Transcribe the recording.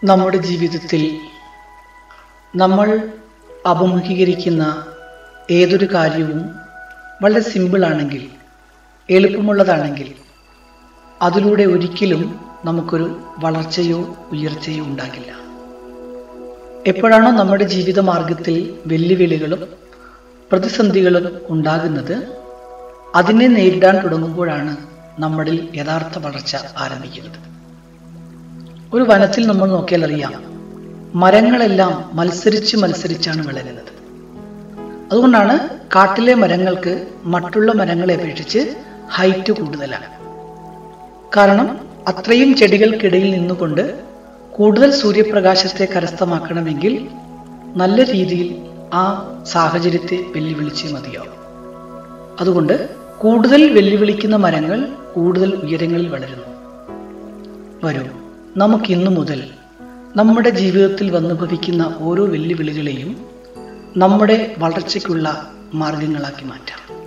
നമ്മുടെ ജീവിതത്തിൽ നമ്മൾ അഭിമുഖീകരിക്കുന്ന ഏതൊരു കാര്യവും വളരെ സിമ്പിളാണെങ്കിൽ എളുപ്പമുള്ളതാണെങ്കിൽ അതിലൂടെ ഒരിക്കലും നമുക്കൊരു വളർച്ചയോ ഉയർച്ചയോ ഉണ്ടാകില്ല എപ്പോഴാണോ നമ്മുടെ ജീവിത മാർഗത്തിൽ വെല്ലുവിളികളും പ്രതിസന്ധികളും ഉണ്ടാകുന്നത് അതിനെ നേരിടാൻ തുടങ്ങുമ്പോഴാണ് നമ്മളിൽ യഥാർത്ഥ വളർച്ച ആരംഭിക്കുന്നത് ഒരു വനത്തിൽ നമ്മൾ നോക്കിയാൽ അറിയാം മരങ്ങളെല്ലാം മത്സരിച്ച് മത്സരിച്ചാണ് വളരുന്നത് അതുകൊണ്ടാണ് കാട്ടിലെ മരങ്ങൾക്ക് മറ്റുള്ള മരങ്ങളെ അപേക്ഷിച്ച് ഹൈറ്റ് കൂടുതലാണ് കാരണം അത്രയും ചെടികൾക്കിടയിൽ നിന്നുകൊണ്ട് കൂടുതൽ സൂര്യപ്രകാശത്തെ കരസ്ഥമാക്കണമെങ്കിൽ നല്ല രീതിയിൽ ആ സാഹചര്യത്തെ വെല്ലുവിളിച്ച് മതിയാവും അതുകൊണ്ട് കൂടുതൽ വെല്ലുവിളിക്കുന്ന മരങ്ങൾ കൂടുതൽ ഉയരങ്ങളിൽ വളരുന്നു വരൂ നമുക്ക് ഇന്നു മുതൽ നമ്മുടെ ജീവിതത്തിൽ വന്നുഭവിക്കുന്ന ഓരോ വെല്ലുവിളികളെയും നമ്മുടെ വളർച്ചയ്ക്കുള്ള മാർഗങ്ങളാക്കി മാറ്റാം